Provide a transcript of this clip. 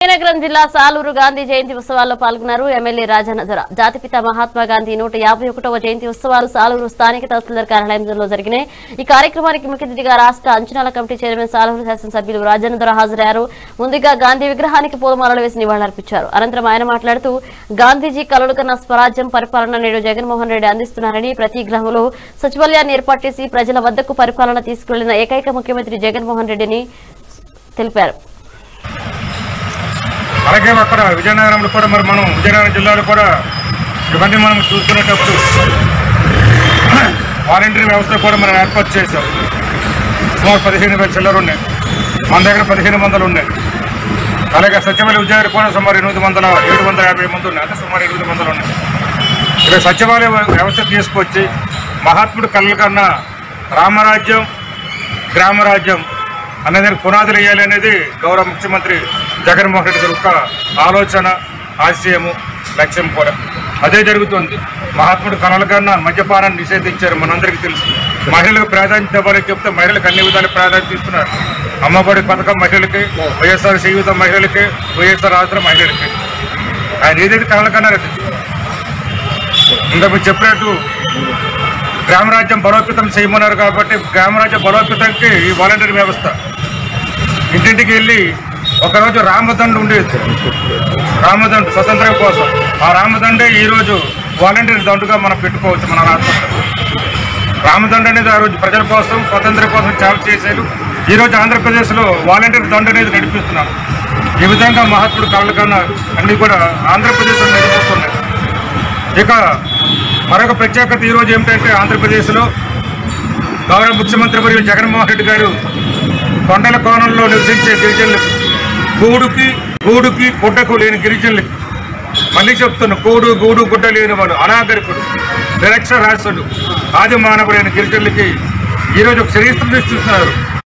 విజయనగరం జిల్లా సాలూరు గాంధీ జయంతి ఉత్సవాల్లో పాల్గొన్నారు ఎమ్మెల్యే రాజానధర జాతిపిత మహాత్మా గాంధీ నూట యాభై ఒకటవ జయంతి ఉత్సవాలు సాలూరు స్థానిక తహసీల్దార్ కార్యాలయంలో జరిగినాయి ఈ కార్యక్రమానికి ముఖ్య అతిథిగా రాష్ట్ర అంచనాల కమిటీ చైర్మన్ సాలూరు శాసనసభ్యులు రాజానధర హాజరయ్యారు ముందుగా గాంధీ విగ్రహానికి పూలమాలలు వేసి నివాళులర్పించారు అనంతరం ఆయన మాట్లాడుతూ గాంధీజీ కలలు కన్న స్వరాజ్యం పరిపాలన నేడు జగన్మోహన్ రెడ్డి అందిస్తున్నారని ప్రతి గ్రామంలో సచివాలయాన్ని ఏర్పాటు చేసి ప్రజల వద్దకు పరిపాలన తీసుకెళ్లిన ఏకైక ముఖ్యమంత్రి జగన్మోహన్ రెడ్డిని తెలిపారు అలాగే అక్కడ విజయనగరంలో కూడా మరి మనం విజయనగరం జిల్లాలో కూడా ఇవన్నీ మనం చూసుకునేటప్పుడు వాలంటీర్ వ్యవస్థ కూడా మనం ఏర్పాటు చేసాం సుమారు పదిహేను వేల చిల్లర ఉన్నాయి మన దగ్గర పదిహేను వందలు ఉన్నాయి అలాగే సచివాలయ ఉద్యోగులు కూడా సుమారు ఎనిమిది వందల ఏడు వందల యాభై మంది ఉన్నాయి అంటే సుమారు ఎనిమిది వందలు ఉన్నాయి ఇక సచివాలయ వ్యవస్థ తీసుకొచ్చి మహాత్ముడు కళ్ళ కన్నా రామరాజ్యం గ్రామరాజ్యం అనేది పునాదులు వేయాలి అనేది గౌరవ ముఖ్యమంత్రి జగన్మోహన్ రెడ్డి గారి యొక్క ఆలోచన ఆశయము లక్ష్యం కూడా అదే జరుగుతుంది మహాత్ముడు కళల కన్నా మద్యపానాన్ని నిషేధించారు మనందరికీ తెలుసు మహిళలకు ప్రాధాన్యత ఇవ్వాలని చెప్తే మహిళలకు అన్ని విధాలు ప్రాధాన్యత ఇస్తున్నారు అమ్మఒడి పథకం మహిళలకి వైఎస్ఆర్ చేయూత మహిళలకి వైఎస్ఆర్ ఆసరా మహిళలకి ఆయన ఏదైతే కళల కన్నారు అది ఇంతకు చెప్పినట్టు గ్రామరాజ్యం బలోపేతం చేయమన్నారు కాబట్టి గ్రామరాజ్యం బలోపేతంకి ఈ వాలంటీర్ వ్యవస్థ ఇంటింటికి వెళ్ళి ఒకరోజు రామదండు ఉండేది రామదండు స్వతంత్రం కోసం ఆ రామదండే ఈరోజు వాలంటీర్ దండుగా మనం పెట్టుకోవచ్చు మన రాష్ట్రంలో రామదండ అనేది ఆ రోజు ప్రజల కోసం స్వతంత్రం కోసం సేవ చేశారు ఈరోజు ఆంధ్రప్రదేశ్లో వాలంటీర్ దండ అనేది నడిపిస్తున్నాం ఈ విధంగా మహాత్ముడు కళ్ళ కన్నా అన్ని కూడా ఆంధ్రప్రదేశ్లో నడిపిస్తున్నాయి ఇక మరొక ప్రత్యేకత ఈరోజు ఏమిటంటే ఆంధ్రప్రదేశ్లో గౌరవ ముఖ్యమంత్రి మరియు జగన్మోహన్ రెడ్డి గారు కొండల కోణంలో నివసించే గిరిజనులకు గూడుకి గూడుకి గుడ్డకు లేని గిరిజనులకు మళ్ళీ చెప్తున్న కూడు గూడు గుడ్డ లేని వాడు అనాగరికుడు నిరక్షరాస్యుడు ఆది మానవుడైన గిరిజనులకి ఈరోజు ఒక చరిత్ర సృష్టిస్తున్నారు